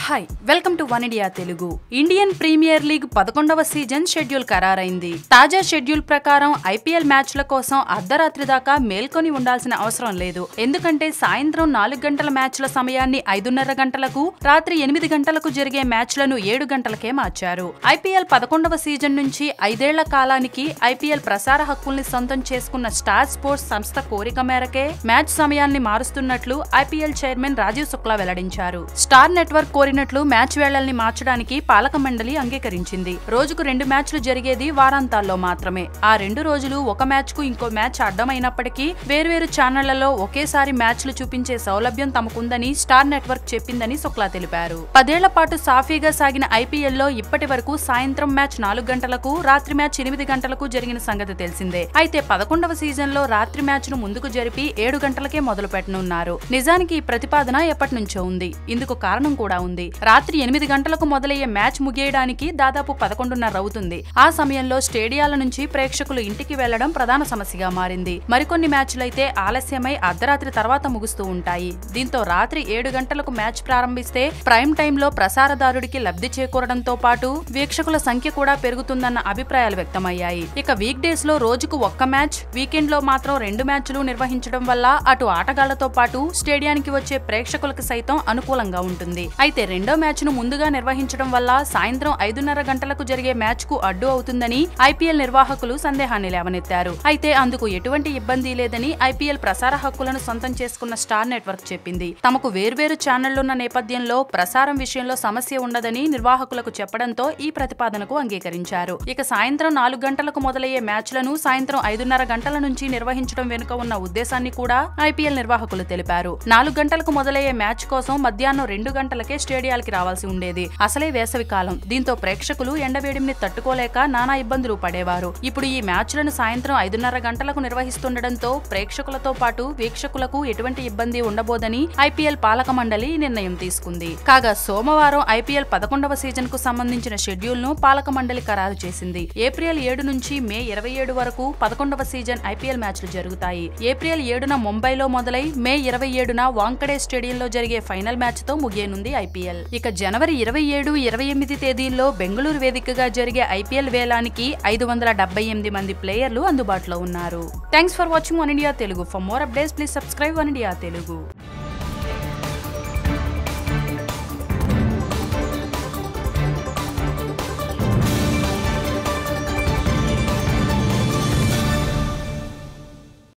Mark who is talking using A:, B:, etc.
A: hi welcome to One India Telugu Indian Premier League పదకొండవ season schedule ఖరారైంది తాజా schedule ప్రకారం ఐపీఎల్ మ్యాచ్ల కోసం అర్ధరాత్రి దాకా మేల్కొని ఉండాల్సిన అవసరం లేదు ఎందుకంటే సాయంత్రం నాలుగు గంటల మ్యాచ్ల సమయాన్ని ఐదున్నర గంటలకు రాత్రి ఎనిమిది గంటలకు జరిగే మ్యాచ్లను ఏడు గంటలకే మార్చారు ఐపీఎల్ పదకొండవ సీజన్ నుంచి ఐదేళ్ల కాలానికి ఐపీఎల్ ప్రసార హక్కుల్ని సొంతం చేసుకున్న స్టార్ స్పోర్ట్స్ సంస్థ కోరిక మేరకే మ్యాచ్ సమయాన్ని మారుస్తున్నట్లు ఐపీఎల్ చైర్మన్ రాజీవ్ శుక్లా వెల్లడించారు స్టార్ నెట్వర్క్ కోరినట్లు మ్యాచ్ వేళల్ని మార్చడానికి పాలక మండలి అంగీకరించింది రోజుకు రెండు మ్యాచ్లు జరిగేది వారాంతాల్లో మాత్రమే ఆ రెండు రోజులు ఒక మ్యాచ్ కు ఇంకో మ్యాచ్ అడ్డమైనప్పటికీ వేర్వేరు ఛానళ్లలో ఒకేసారి మ్యాచ్లు చూపించే సౌలభ్యం తమకుందని స్టార్ నెట్వర్క్ చెప్పిందని శుక్లా తెలిపారు పదేళ్ల పాటు సాఫీగా సాగిన ఐపీఎల్ లో ఇప్పటి వరకు సాయంత్రం మ్యాచ్ నాలుగు గంటలకు రాత్రి మ్యాచ్ ఎనిమిది గంటలకు జరిగిన సంగతి తెలిసిందే అయితే పదకొండవ సీజన్ లో రాత్రి మ్యాచ్ ను ముందుకు జరిపి ఏడు గంటలకే మొదలు పెట్టనున్నారు నిజానికి ఈ ప్రతిపాదన ఎప్పటి నుంచో ఉంది ఇందుకు కారణం కూడా ఉంది రాత్రి ఎనిమిది గంటలకు మొదలయ్యే మ్యాచ్ ముగియడానికి దాదాపు పదకొండున్నర అవుతుంది ఆ సమయంలో స్టేడియాల నుంచి ప్రేక్షకులు ఇంటికి వెళ్లడం ప్రధాన సమస్యగా మారింది మరికొన్ని మ్యాచ్లైతే ఆలస్యమై అర్ధరాత్రి తర్వాత ముగుస్తూ ఉంటాయి దీంతో రాత్రి ఏడు గంటలకు మ్యాచ్ ప్రారంభిస్తే ప్రైమ్ టైంలో ప్రసారదారుడికి లబ్ధి చేకూరడంతో పాటు వీక్షకుల సంఖ్య కూడా పెరుగుతుందన్న అభిప్రాయాలు వ్యక్తమయ్యాయి ఇక వీక్ డేస్ లో రోజుకు ఒక్క మ్యాచ్ వీకెండ్ లో మాత్రం రెండు మ్యాచ్లు నిర్వహించడం వల్ల అటు ఆటగాళ్లతో పాటు స్టేడియానికి వచ్చే ప్రేక్షకులకు సైతం అనుకూలంగా ఉంటుంది అయితే రెండో మ్యాచ్ ను ముందుగా నిర్వహించడం వల్ల సాయంత్రం ఐదున్నర గంటలకు జరిగే మ్యాచ్ కు అడ్డు అవుతుందని ఐపీఎల్ నిర్వాహకులు సందేహాన్ని లేవనెత్తారు అయితే అందుకు ఎటువంటి ఇబ్బంది లేదని ఐపీఎల్ ప్రసార హక్కులను సొంతం చేసుకున్న స్టార్ నెట్వర్క్ చెప్పింది తమకు వేర్వేరు ఛానళ్లున్న నేపథ్యంలో ప్రసారం విషయంలో సమస్య ఉండదని నిర్వాహకులకు చెప్పడంతో ఈ ప్రతిపాదనకు అంగీకరించారు ఇక సాయంత్రం నాలుగు గంటలకు మొదలయ్యే మ్యాచ్లను సాయంత్రం ఐదున్నర గంటల నుంచి నిర్వహించడం వెనుక ఉన్న ఉద్దేశాన్ని కూడా ఐపీఎల్ నిర్వాహకులు తెలిపారు నాలుగు గంటలకు మొదలయ్యే మ్యాచ్ కోసం మధ్యాహ్నం రెండు గంటలకే స్టేడియాలకి రావాల్సి ఉండేది అసలే వేసవి కాలం దీంతో ప్రేక్షకులు ఎండవేడిని తట్టుకోలేక నానా ఇబ్బందులు పడేవారు ఇప్పుడు ఈ మ్యాచ్లను సాయంత్రం ఐదున్నర గంటలకు నిర్వహిస్తుండటంతో ప్రేక్షకులతో పాటు వీక్షకులకు ఎటువంటి ఇబ్బంది ఉండబోదని ఐపీఎల్ పాలక మండలి ఈ నిర్ణయం తీసుకుంది కాగా సోమవారం ఐపీఎల్ పదకొండవ సీజన్ కు సంబంధించిన షెడ్యూల్ ను పాలక మండలి ఖరారు చేసింది ఏప్రిల్ ఏడు నుంచి మే ఇరవై ఏడు వరకు పదకొండవ సీజన్ ఐపీఎల్ మ్యాచ్లు జరుగుతాయి ఏప్రిల్ ఏడున ముంబైలో మొదలై మే ఇరవై ఏడున వాంకడే స్టేడియంలో జరిగే ఫైనల్ మ్యాచ్ తో ముగియనుంది ఐపీఎల్ ఇక జనవరి ఇరవై ఏడు ఇరవై ఎనిమిది తేదీల్లో బెంగళూరు వేదికగా జరిగే ఐపీఎల్ వేలానికి ఐదు వందల డెబ్బై ఎనిమిది మంది ప్లేయర్లు అందుబాటులో ఉన్నారు thanks for watching One India Telugu for more updates please subscribe One India Telugu